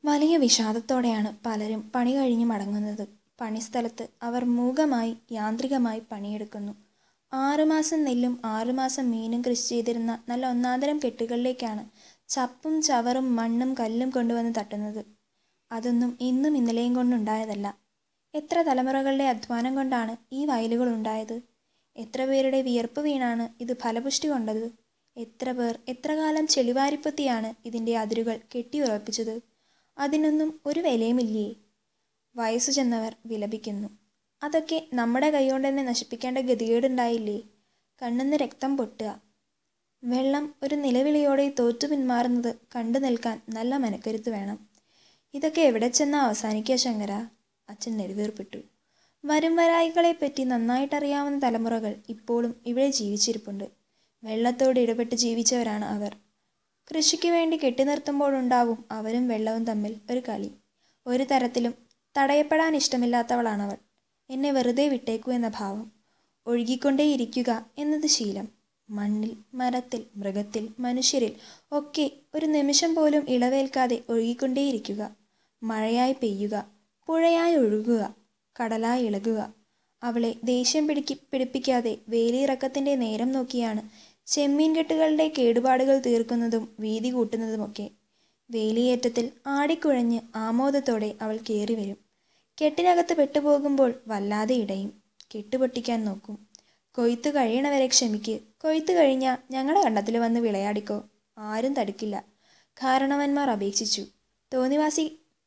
വലിയ വിഷാദത്തോടെയാണ് പലരും പണി കഴിഞ്ഞ് മടങ്ങുന്നത് പണിസ്ഥലത്ത് അവർ മൂകമായി യാന്ത്രികമായി പണിയെടുക്കുന്നു ആറുമാസം നെല്ലും ആറുമാസം മീനും കൃഷി ചെയ്തിരുന്ന നല്ല ഒന്നാന്തരം കെട്ടുകളിലേക്കാണ് ചപ്പും ചവറും മണ്ണും കല്ലും കൊണ്ടുവന്ന് തട്ടുന്നത് അതൊന്നും ഇന്നും ഇന്നലെയും കൊണ്ടുണ്ടായതല്ല എത്ര തലമുറകളുടെ അധ്വാനം കൊണ്ടാണ് ഈ വയലുകൾ ഉണ്ടായത് എത്ര പേരുടെ വിയർപ്പ് വീണാണ് ഇത് ഫലപുഷ്ടി കൊണ്ടത് എത്ര പേർ എത്ര കാലം ചെളിവാരിപ്പത്തിയാണ് ഇതിൻ്റെ അതിരുകൾ കെട്ടിയുറപ്പിച്ചത് അതിനൊന്നും ഒരു വിലയുമില്ലേ വയസ്സു ചെന്നവർ വിലപിക്കുന്നു അതൊക്കെ നമ്മുടെ കൈകൊണ്ട് തന്നെ നശിപ്പിക്കേണ്ട ഗതികേടുണ്ടായില്ലേ കണ്ണിന്ന് രക്തം പൊട്ടുക വെള്ളം ഒരു നിലവിളിയോടെ തോറ്റു പിന്മാറുന്നത് കണ്ടു നിൽക്കാൻ നല്ല മനക്കരുത്ത് വേണം ഇതൊക്കെ എവിടെ ചെന്നാ അവസാനിക്കുക ശങ്കര അച്ഛൻ നെടുവീർപ്പിട്ടു വരും വരായികളെപ്പറ്റി നന്നായിട്ടറിയാവുന്ന തലമുറകൾ ഇപ്പോഴും ഇവിടെ ജീവിച്ചിരിപ്പുണ്ട് വെള്ളത്തോട് ഇടപെട്ട് ജീവിച്ചവരാണ് അവർ കൃഷിക്ക് വേണ്ടി കെട്ടിനിർത്തുമ്പോഴുണ്ടാവും അവരും വെള്ളവും തമ്മിൽ ഒരു കളി ഒരു തരത്തിലും തടയപ്പെടാൻ ഇഷ്ടമില്ലാത്തവളാണവൾ എന്നെ വെറുതെ വിട്ടേക്കൂ എന്ന ഭാവം ഒഴുകിക്കൊണ്ടേയിരിക്കുക എന്നത് ശീലം മണ്ണിൽ മരത്തിൽ മൃഗത്തിൽ മനുഷ്യരിൽ ഒക്കെ ഒരു നിമിഷം പോലും ഇളവേൽക്കാതെ ഒഴുകിക്കൊണ്ടേയിരിക്കുക മഴയായി പെയ്യുക പുഴയായി ഒഴുകുക കടലായി ഇളകുക അവളെ ദേഷ്യം പിടിക്കി പിടിപ്പിക്കാതെ വേലിയിറക്കത്തിൻ്റെ നേരം നോക്കിയാണ് ചെമ്മീൻ കെട്ടുകളുടെ കേടുപാടുകൾ തീർക്കുന്നതും വീതി കൂട്ടുന്നതുമൊക്കെ വേലിയേറ്റത്തിൽ ആടിക്കുഴഞ്ഞ് ആമോദത്തോടെ അവൾ കയറി വരും കെട്ടിനകത്ത് പെട്ടുപോകുമ്പോൾ വല്ലാതെ ഇടയും കെട്ടുപൊട്ടിക്കാൻ നോക്കും കൊയ്ത്ത് കഴിയണവരെ ക്ഷമിക്ക് കൊയ്ത്ത് കഴിഞ്ഞാൽ ഞങ്ങളുടെ കണ്ടത്തിൽ വന്ന് വിളയാടിക്കോ ആരും തടുക്കില്ല കാരണവന്മാർ അപേക്ഷിച്ചു തോന്നിവാസി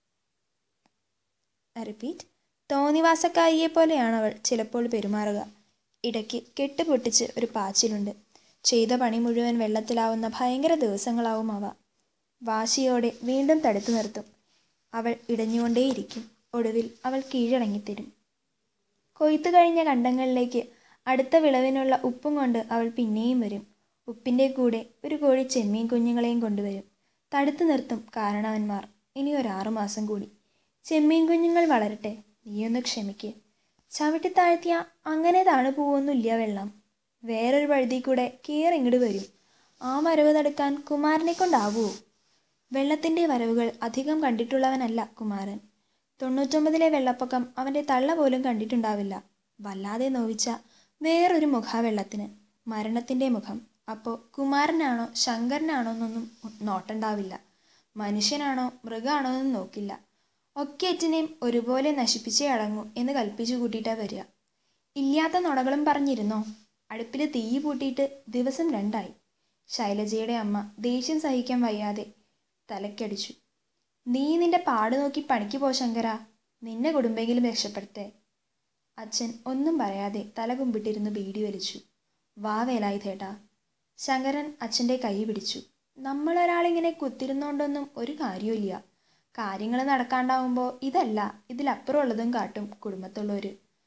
റിപ്പീറ്റ് തോന്നിവാസക്കാരിയെ പോലെയാണ് അവൾ ചിലപ്പോൾ പെരുമാറുക ഇടയ്ക്ക് കെട്ടുപൊട്ടിച്ച് ഒരു പാച്ചിലുണ്ട് ചെയ്ത പണി മുഴുവൻ വെള്ളത്തിലാവുന്ന ഭയങ്കര ദിവസങ്ങളാവും അവ വാശിയോടെ വീണ്ടും തടുത്തു നിർത്തും അവൾ ഇടഞ്ഞുകൊണ്ടേയിരിക്കും ഒടുവിൽ അവൾ കീഴടങ്ങിത്തരും കൊയ്ത്തു കഴിഞ്ഞ കണ്ടങ്ങളിലേക്ക് അടുത്ത വിളവിനുള്ള ഉപ്പും കൊണ്ട് അവൾ പിന്നെയും വരും ഉപ്പിൻ്റെ കൂടെ ഒരു കോഴി ചെമ്മീൻ കുഞ്ഞുങ്ങളെയും കൊണ്ടുവരും തടുത്തു നിർത്തും കാരണവന്മാർ ഇനി ഒരു ആറുമാസം കൂടി ചെമ്മീൻ കുഞ്ഞുങ്ങൾ വളരട്ടെ നീയൊന്ന് ക്ഷമിക്ക് ചവിട്ടി താഴ്ത്തിയ അങ്ങനെ താണു പോവൊന്നുമില്ല വെള്ളം വേറൊരു വഴുതി കൂടെ കീറിങ്ങോട്ട് വരും ആ വരവ് തടുക്കാൻ കുമാരനെ കൊണ്ടാവുമോ വെള്ളത്തിൻ്റെ വരവുകൾ അധികം കണ്ടിട്ടുള്ളവനല്ല കുമാരൻ തൊണ്ണൂറ്റൊമ്പതിലെ വെള്ളപ്പൊക്കം അവൻ്റെ തള്ള പോലും കണ്ടിട്ടുണ്ടാവില്ല വല്ലാതെ നോവിച്ച വേറൊരു മുഖ വെള്ളത്തിന് മരണത്തിൻ്റെ മുഖം അപ്പോൾ കുമാരനാണോ ശങ്കരനാണോ എന്നൊന്നും നോട്ടണ്ടാവില്ല മനുഷ്യനാണോ മൃഗമാണോ എന്നും നോക്കില്ല ഒക്കെറ്റിനെയും ഒരുപോലെ നശിപ്പിച്ചേ അടങ്ങൂ എന്ന് കൽപ്പിച്ചു കൂട്ടിയിട്ടാ വരിക ഇല്ലാത്ത നുണകളും പറഞ്ഞിരുന്നോ അടുപ്പിൽ തീ പൂട്ടിയിട്ട് ദിവസം രണ്ടായി ശൈലജയുടെ അമ്മ ദേഷ്യം സഹിക്കാൻ വയ്യാതെ തലക്കടിച്ചു നീ നിന്റെ പാട് നോക്കി പണിക്ക് പോ ശങ്കര നിന്നെ കുടുംബെങ്കിലും രക്ഷപ്പെടുത്തേ അച്ഛൻ ഒന്നും പറയാതെ തല കുമ്പിട്ടിരുന്ന് ബീഡി വലിച്ചു വാ വേലായി തേട്ടാ ശങ്കരൻ അച്ഛൻ്റെ കൈ പിടിച്ചു നമ്മളൊരാളിങ്ങനെ കുത്തിരുന്നോണ്ടൊന്നും ഒരു കാര്യമില്ല കാര്യങ്ങൾ നടക്കാണ്ടാവുമ്പോൾ ഇതല്ല ഇതിലപ്പുറമുള്ളതും കാട്ടും കുടുംബത്തുള്ളവർ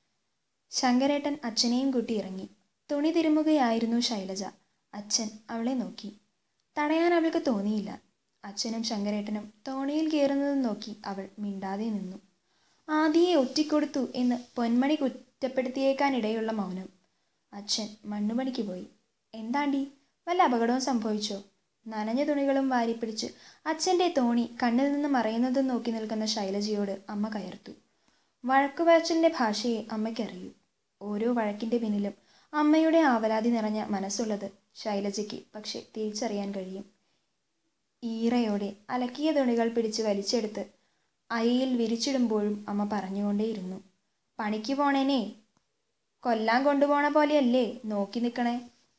ശങ്കരേട്ടൻ അച്ഛനെയും കൂട്ടി ഇറങ്ങി തുണി തിരുമുകയായിരുന്നു ശൈലജ അച്ഛൻ അവളെ നോക്കി തടയാൻ അവൾക്ക് തോന്നിയില്ല അച്ഛനും ശങ്കരേട്ടനും തോണിയിൽ കയറുന്നത് നോക്കി അവൾ മിണ്ടാതെ നിന്നു ആദിയെ ഒറ്റിക്കൊടുത്തു എന്ന് പൊന്മണി കുറ്റപ്പെടുത്തിയേക്കാനിടയുള്ള മൗനം അച്ഛൻ മണ്ണുപണിക്ക് പോയി എന്താണ്ടി വല്ല അപകടവും സംഭവിച്ചോ നനഞ്ഞ തുണികളും വാരിപ്പിടിച്ച് അച്ഛൻ്റെ തോണി കണ്ണിൽ നിന്ന് മറയുന്നതും നോക്കി നിൽക്കുന്ന ശൈലജയോട് അമ്മ കയർത്തു വഴക്കുപറച്ചിലിൻ്റെ ഭാഷയെ അമ്മയ്ക്കറിയൂ ഓരോ വഴക്കിൻ്റെ പിന്നിലും അമ്മയുടെ ആവലാതി നിറഞ്ഞ മനസ്സുള്ളത് ശൈലജയ്ക്ക് പക്ഷെ തിരിച്ചറിയാൻ കഴിയും ഈറയോടെ അലക്കിയ തുണികൾ പിടിച്ച് വലിച്ചെടുത്ത് അയയിൽ വിരിച്ചിടുമ്പോഴും അമ്മ പറഞ്ഞുകൊണ്ടേയിരുന്നു പണിക്ക് പോണേനെ കൊല്ലാൻ കൊണ്ടുപോണ പോലെയല്ലേ നോക്കി നിൽക്കണേ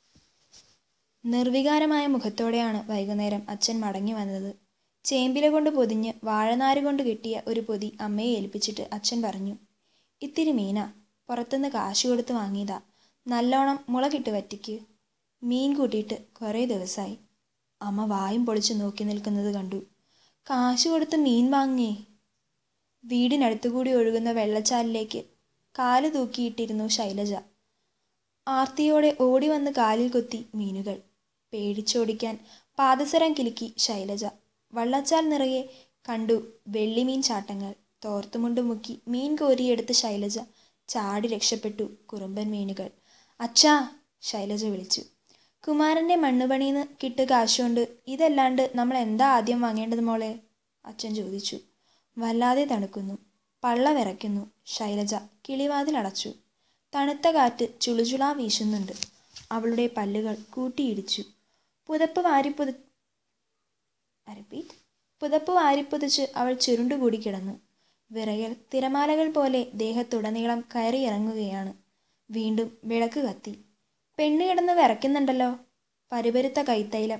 നിർവികാരമായ മുഖത്തോടെയാണ് വൈകുന്നേരം അച്ഛൻ മടങ്ങി വന്നത് ചേമ്പില കൊണ്ട് പൊതിഞ്ഞ് വാഴനാര് കൊണ്ട് കെട്ടിയ ഒരു പൊതി അമ്മയെ ഏൽപ്പിച്ചിട്ട് അച്ഛൻ പറഞ്ഞു ഇത്തിരി മീന പുറത്തുനിന്ന് കാശ് കൊടുത്ത് വാങ്ങിയതാ നല്ലോണം മുളകിട്ട് വറ്റിക്ക് മീൻ കൂട്ടിയിട്ട് കുറേ ദിവസമായി അമ്മ വായും പൊളിച്ച് നോക്കി നിൽക്കുന്നത് കണ്ടു കാശ് കൊടുത്ത് മീൻ വാങ്ങേ വീടിനടുത്തുകൂടി ഒഴുകുന്ന വെള്ളച്ചാലിലേക്ക് കാല് തൂക്കിയിട്ടിരുന്നു ശൈലജ ആർത്തിയോടെ ഓടി വന്ന് കാലിൽ കൊത്തി മീനുകൾ പേടിച്ചോടിക്കാൻ പാദസരം കിലുക്കി ശൈലജ വള്ളച്ചാൽ നിറയെ കണ്ടു വെള്ളിമീൻ ചാട്ടങ്ങൾ തോർത്തുമുണ്ട് മുക്കി മീൻ കോരിയെടുത്ത് ശൈലജ ചാടി രക്ഷപ്പെട്ടു കുറുമ്പൻ മീനുകൾ അച്ഛാ ശൈലജ വിളിച്ചു കുമാരൻ്റെ മണ്ണുപണിന്ന് കിട്ടു കാശുകൊണ്ട് ഇതല്ലാണ്ട് നമ്മൾ എന്താ ആദ്യം വാങ്ങേണ്ടത് മോളെ അച്ഛൻ ചോദിച്ചു വല്ലാതെ തണുക്കുന്നു പള്ള വിറയ്ക്കുന്നു ശൈലജ കിളിവാതിൽ അടച്ചു തണുത്ത കാറ്റ് ചുളുചുളാ വീശുന്നുണ്ട് അവളുടെ പല്ലുകൾ കൂട്ടിയിടിച്ചു പുതപ്പ് വാരിപ്പുത റിപ്പീറ്റ് പുതപ്പ് വാരിപ്പുതച്ച് അവൾ ചുരുണ്ടുകൂടി കിടന്നു വിറയൽ തിരമാലകൾ പോലെ ദേഹത്തുടനീളം കയറിയിറങ്ങുകയാണ് വീണ്ടും വിളക്ക് കത്തി പെണ്ണ് കിടന്ന് വിറയ്ക്കുന്നുണ്ടല്ലോ പരുപരുത്ത കൈത്തൈലം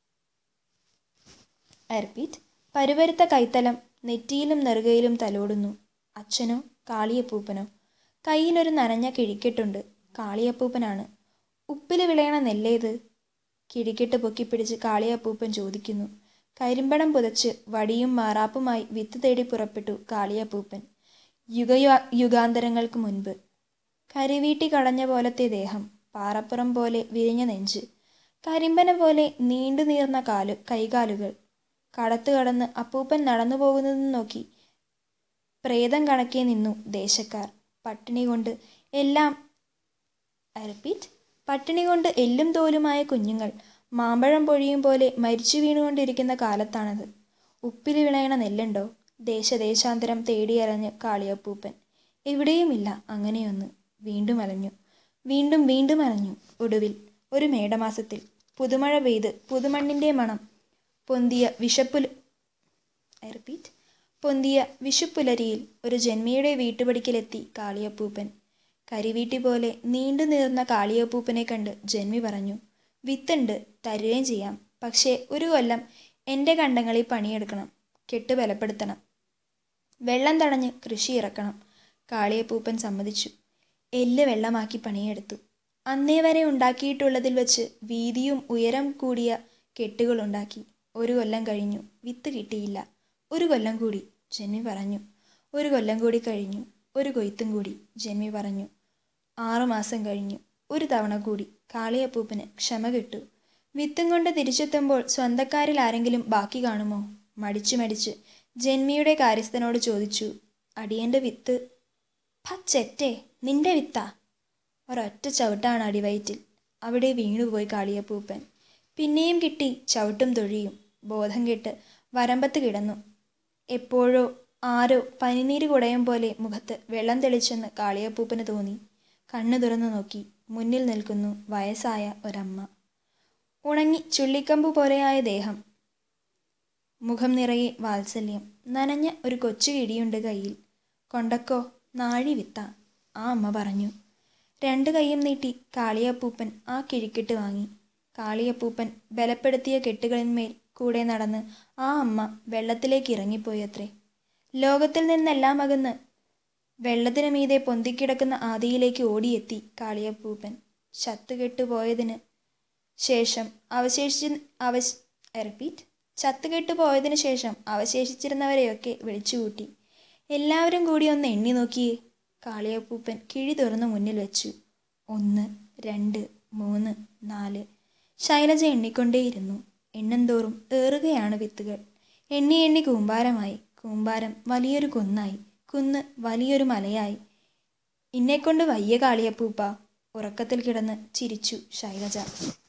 റിപ്പീറ്റ് പരുപരുത്ത കൈത്തലം നെറ്റിയിലും നെറുകയിലും തലോടുന്നു അച്ഛനോ കാളിയപ്പൂപ്പനോ കയ്യിലൊരു നനഞ്ഞ കിഴിക്കെട്ടുണ്ട് കാളിയപ്പൂപ്പനാണ് ഉപ്പിൽ വിളയണ നെല്ലേത് കിഴിക്കെട്ട് പൊക്കിപ്പിടിച്ച് കാളിയപ്പൂപ്പൻ ചോദിക്കുന്നു കരിമ്പടം പുതച്ച് വടിയും മാറാപ്പുമായി വിത്ത് തേടി പുറപ്പെട്ടു കാളിയപ്പൂപ്പൻ യുഗ യുഗാന്തരങ്ങൾക്ക് മുൻപ് കരിവീട്ടി കടഞ്ഞ പോലത്തെ ദേഹം പാറപ്പുറം പോലെ വിരിഞ്ഞ നെഞ്ച് കരിമ്പന പോലെ നീണ്ടു നീർന്ന കാലു കൈകാലുകൾ കടത്തു കടന്ന് അപ്പൂപ്പൻ നടന്നു പോകുന്നതെന്ന് നോക്കി പ്രേതം കണക്കെ നിന്നു ദേശക്കാർ പട്ടിണി കൊണ്ട് എല്ലാം റിപ്പീറ്റ് പട്ടിണി കൊണ്ട് എല്ലും തോലുമായ കുഞ്ഞുങ്ങൾ മാമ്പഴം പൊഴിയും പോലെ മരിച്ചു വീണുകൊണ്ടിരിക്കുന്ന കാലത്താണത് ഉപ്പിൽ വിളയണ നെല്ലുണ്ടോ ദേശദേശാന്തരം തേടിയലഞ്ഞ് കാളിയപ്പൂപ്പൻ എവിടെയുമില്ല അങ്ങനെയൊന്ന് വീണ്ടും അലഞ്ഞു വീണ്ടും വീണ്ടും അലഞ്ഞു ഒടുവിൽ ഒരു മേടമാസത്തിൽ പുതുമഴ പെയ്ത് പുതുമണ്ണിൻ്റെ മണം പൊന്തിയ വിഷപ്പുൽ ഐ റിപ്പീറ്റ് പൊന്തിയ വിഷുപ്പുലരിയിൽ ഒരു ജന്മിയുടെ വീട്ടുപടിക്കലെത്തി കാളിയപ്പൂപ്പൻ കരിവീട്ടി പോലെ നീണ്ടു നീർന്ന കാളിയപ്പൂപ്പനെ കണ്ട് ജന്മി പറഞ്ഞു വിത്തുണ്ട് തരുകയും ചെയ്യാം പക്ഷേ ഒരു കൊല്ലം എൻ്റെ കണ്ടങ്ങളിൽ പണിയെടുക്കണം കെട്ട് ബലപ്പെടുത്തണം വെള്ളം തടഞ്ഞ് കൃഷി ഇറക്കണം കാളിയപ്പൂപ്പൻ സമ്മതിച്ചു എല്ല് വെള്ളമാക്കി പണിയെടുത്തു അന്നേ വരെ ഉണ്ടാക്കിയിട്ടുള്ളതിൽ വെച്ച് വീതിയും ഉയരം കൂടിയ കെട്ടുകളുണ്ടാക്കി ഒരു കൊല്ലം കഴിഞ്ഞു വിത്ത് കിട്ടിയില്ല ഒരു കൊല്ലം കൂടി ജന്മി പറഞ്ഞു ഒരു കൊല്ലം കൂടി കഴിഞ്ഞു ഒരു കൊയ്ത്തും കൂടി ജന്മി പറഞ്ഞു ആറുമാസം കഴിഞ്ഞു ഒരു തവണ കൂടി കാളിയപ്പൂപ്പന് ക്ഷമ കിട്ടു വിത്തും കൊണ്ട് തിരിച്ചെത്തുമ്പോൾ സ്വന്തക്കാരിൽ ആരെങ്കിലും ബാക്കി കാണുമോ മടിച്ചു മടിച്ച് ജന്മിയുടെ കാര്യസ്ഥനോട് ചോദിച്ചു അടിയൻ്റെ വിത്ത് പച്ചെറ്റേ നിന്റെ വിത്താ ഒരൊറ്റ ചവിട്ടാണ് അടിവയറ്റിൽ അവിടെ വീണുപോയി കാളിയപ്പൂപ്പൻ പിന്നെയും കിട്ടി ചവിട്ടും തൊഴിയും ബോധം കെട്ട് വരമ്പത്ത് കിടന്നു എപ്പോഴോ ആരോ പനിനീര് കുടയും പോലെ മുഖത്ത് വെള്ളം തെളിച്ചെന്ന് കാളിയപ്പൂപ്പന് തോന്നി കണ്ണു തുറന്നു നോക്കി മുന്നിൽ നിൽക്കുന്നു വയസ്സായ ഒരമ്മ ഉണങ്ങി ചുള്ളിക്കമ്പ് പോലെയായ ദേഹം മുഖം നിറയെ വാത്സല്യം നനഞ്ഞ ഒരു കൊച്ചു കിടിയുണ്ട് കയ്യിൽ കൊണ്ടക്കോ നാഴി വിത്ത ആ അമ്മ പറഞ്ഞു രണ്ട് കൈയും നീട്ടി കാളിയപ്പൂപ്പൻ ആ കിഴിക്കെട്ട് വാങ്ങി കാളിയപ്പൂപ്പൻ ബലപ്പെടുത്തിയ കെട്ടുകളിന്മേൽ കൂടെ നടന്ന് ആ അമ്മ വെള്ളത്തിലേക്ക് ഇറങ്ങിപ്പോയി അത്രേ ലോകത്തിൽ നിന്നെല്ലാം അകന്ന് വെള്ളത്തിനു മീതെ പൊന്തിക്കിടക്കുന്ന ആദിയിലേക്ക് ഓടിയെത്തി കാളിയപ്പൂപ്പൻ ചത്തുകെട്ടുപോയതിന് ശേഷം അവശേഷിച്ച് അവശ റിപ്പീറ്റ് ചത്തുകെട്ടു പോയതിനു ശേഷം അവശേഷിച്ചിരുന്നവരെയൊക്കെ വിളിച്ചുകൂട്ടി എല്ലാവരും കൂടി ഒന്ന് എണ്ണി നോക്കിയേ കാളിയപ്പൂപ്പൻ കിഴി തുറന്ന് മുന്നിൽ വെച്ചു ഒന്ന് രണ്ട് മൂന്ന് നാല് ശൈലജ എണ്ണിക്കൊണ്ടേയിരുന്നു എണ്ണന്തോറും ഏറുകയാണ് വിത്തുകൾ എണ്ണി എണ്ണി കൂമ്പാരമായി കൂമ്പാരം വലിയൊരു കുന്നായി കുന്ന് വലിയൊരു മലയായി ഇന്നെക്കൊണ്ട് വയ്യ കാളിയപ്പൂപ്പ ഉറക്കത്തിൽ കിടന്ന് ചിരിച്ചു ശൈലജ